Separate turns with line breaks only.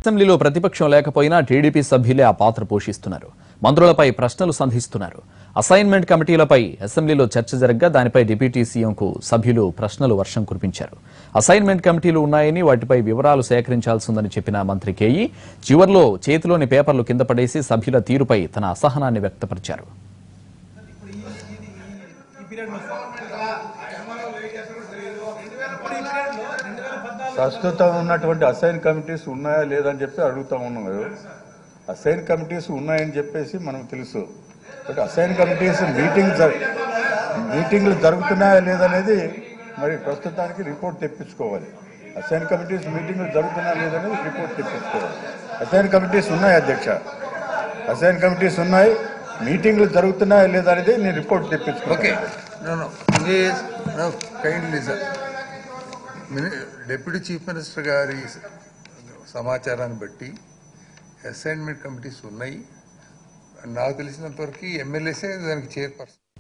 అసెంబ్లీలో ప్రతిపక్షం లేకపోయినా టీడీపీ సభ్యులే ఆ పాత్ర పోషిస్తున్నారు మంత్రులపై ప్రశ్నలు సంధిస్తున్నారు అసైన్మెంట్ కమిటీలపై అసెంబ్లీలో చర్చ జరగగా దానిపై డిప్యూటీ సీఎంకు సభ్యులు ప్రశ్నలు వర్షం కురిపించారు అసైన్మెంట్ కమిటీలు ఉన్నాయని వాటిపై వివరాలు సేకరించాల్సి ఉందని చెప్పిన మంత్రి కేఈ చివర్లో చేతిలోని పేపర్లు కింద పడేసి సభ్యుల తీరుపై తన అసహనాన్ని వ్యక్తపరిచారు
ప్రస్తుతం ఉన్నటువంటి అసైన్ కమిటీస్ ఉన్నాయా లేదని చెప్పి అడుగుతా ఉన్నాం కదా అసైన్ కమిటీస్ ఉన్నాయని చెప్పేసి మనకు తెలుసు బట్ అసైన్ కమిటీస్ మీటింగ్ జరు- మీటింగ్లు జరుగుతున్నాయా లేదనేది మరి ప్రస్తుతానికి రిపోర్ట్ తెప్పించుకోవాలి అసైన్ కమిటీస్ మీటింగ్లు జరుగుతున్నాయా లేదనేది రిపోర్ట్ తెప్పించుకోవాలి అసైన్ కమిటీస్ ఉన్నాయి అధ్యక్ష అసైన్ కమిటీస్ ఉన్నాయి మీటింగ్లు జరుగుతున్నాయా లేదనేది నేను రిపోర్ట్ తెప్పించుకోవాలి
Okay, no, no, please, no, kindly listen. Mini- deputy chief minister గారి సమాచారాన్ని బట్టి అసైన్మెంట్ కమిటీస్ ఉన్నాయి నాకు తెలిసినంత వరకు ఎమ్మెల్యేసే దానికి చైర్పర్సన్